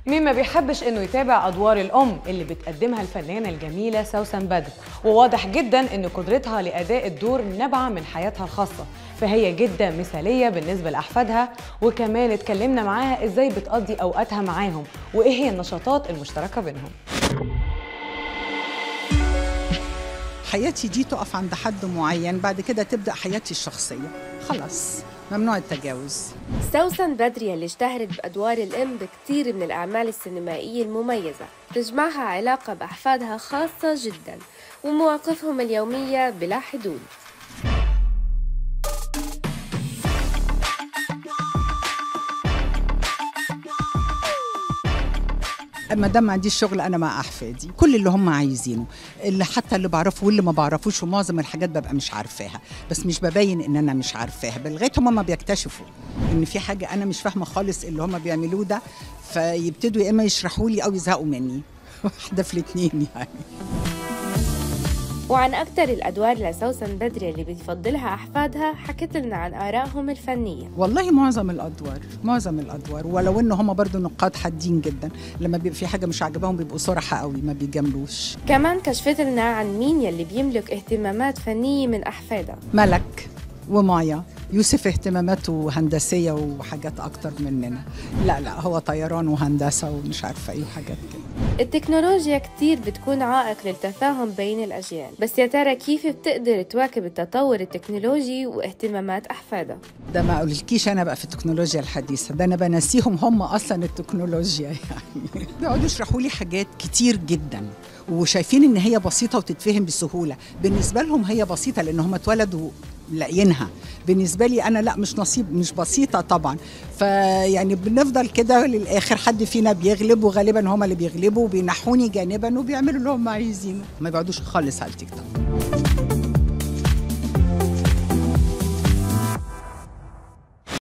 مين ما بيحبش انه يتابع ادوار الام اللي بتقدمها الفنانه الجميله سوسن بدر وواضح جدا ان قدرتها لاداء الدور نابعه من حياتها الخاصه فهي جدا مثاليه بالنسبه لاحفادها وكمان اتكلمنا معاها ازاي بتقضي اوقاتها معاهم وايه هي النشاطات المشتركه بينهم حياتي دي تقف عند حد معين بعد كده تبدا حياتي الشخصيه خلاص ممنوع التجاوز سوسن بدري اللي اشتهرت بأدوار الأم بكتير من الأعمال السينمائية المميزة تجمعها علاقة بأحفادها خاصة جدا ومواقفهم اليومية بلا حدود ما دام ما عنديش شغل انا مع احفادي كل اللي هم عايزينه اللي حتى اللي بعرفه واللي ما بعرفوش ومعظم الحاجات ببقى مش عارفاها بس مش ببين ان انا مش عارفاها لغايه هم ما بيكتشفوا ان في حاجه انا مش فاهمه خالص اللي هم بيعملوه ده فيبتدوا يا اما يشرحوا لي او يزهقوا مني واحده في الاثنين يعني وعن أكثر الأدوار لسوسن بدري اللي بيفضلها أحفادها حكت لنا عن آرائهم الفنية والله معظم الادوار معظم الادوار ولو ان هم برضو نقاد حادين جدا لما بيبقى في حاجه مش عاجباهم بيبقوا صراحه قوي ما بيجاملوش كمان كشفت لنا عن مين يلي بيملك اهتمامات فنية من أحفادها ملك ومايا يوسف اهتماماته هندسيه وحاجات اكتر مننا لا لا هو طيران وهندسه ومش عارفه ايه وحاجات كده التكنولوجيا كتير بتكون عائق للتفاهم بين الأجيال بس يا ترى كيف بتقدر تواكب التطور التكنولوجي واهتمامات أحفادها ده ما اقولكيش انا بقى في التكنولوجيا الحديثه ده انا بنسيهم هم اصلا التكنولوجيا يعني بيقعدوا يشرحوا لي حاجات كتير جدا وشايفين ان هي بسيطه وتتفهم بسهوله بالنسبه لهم هي بسيطه لان هم اتولدوا لاقيينها بالنسبه لي انا لا مش نصيب مش بسيطه طبعا فيعني بنفضل كده للاخر حد فينا بيغلب وغالبا هم اللي بيغلبوا وبينحوني جانبا وبيعملوا اللي هم عايزينه ما بيقعدوش خالص على التيك توك